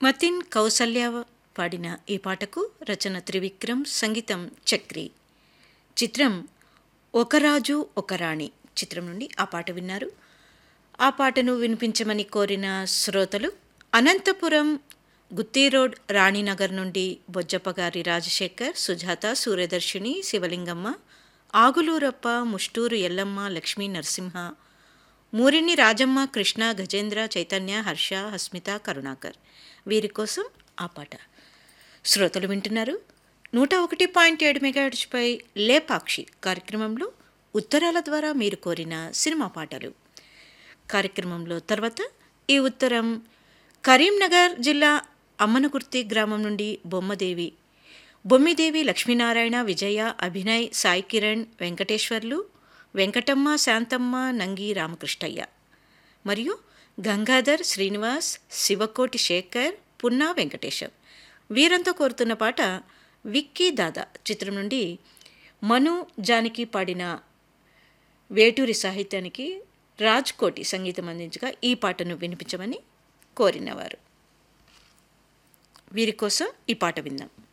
మతిన్ కౌసల్య పాడిన ఈ పాటకు రచన త్రివిక్రమ్ సంగీతం చక్రి చిత్రం ఒక రాజు ఒక రాణి చిత్రం నుండి ఆ పాట విన్నారు ఆ పాటను వినిపించమని కోరిన శ్రోతలు అనంతపురం గుత్తి రోడ్ రాణినగర్ నుండి బొజ్జప్పగారి రాజశేఖర్ సుజాత సూర్యదర్శిని శివలింగమ్మ ఆగులూరప్ప ముష్టూరు ఎల్లమ్మ లక్ష్మీ నరసింహ మూరిని రాజమ్మ కృష్ణ గజేంద్ర చైతన్య హర్ష హస్మిత కరుణాకర్ వీరి కోసం ఆ పాట శ్రోతలు వింటున్నారు నూట ఒకటి పాయింట్ ఏడు మెగాహెడ్స్పై లేపాక్షి కార్యక్రమంలో ఉత్తరాల ద్వారా మీరు కోరిన సినిమా పాటలు కార్యక్రమంలో తర్వాత ఈ ఉత్తరం కరీంనగర్ జిల్లా అమ్మనకుర్తి గ్రామం నుండి బొమ్మదేవి బొమ్మిదేవి లక్ష్మీనారాయణ విజయ అభినయ్ సాయి కిరణ్ వెంకటేశ్వర్లు వెంకటమ్మ శాంతమ్మ నంగి రామకృష్ణయ్య మరియు గంగాధర్ శ్రీనివాస్ శివకోటి శేఖర్ పున్నా వెంకటేశం వీరంతా కోరుతున్న పాట విక్కీ దాదా చిత్రం నుండి మను జానకి పాడిన వేటూరి సాహిత్యానికి రాజ్ కోటి సంగీతం అందించగా ఈ పాటను వినిపించమని కోరినవారు వీరి కోసం ఈ పాట విందాం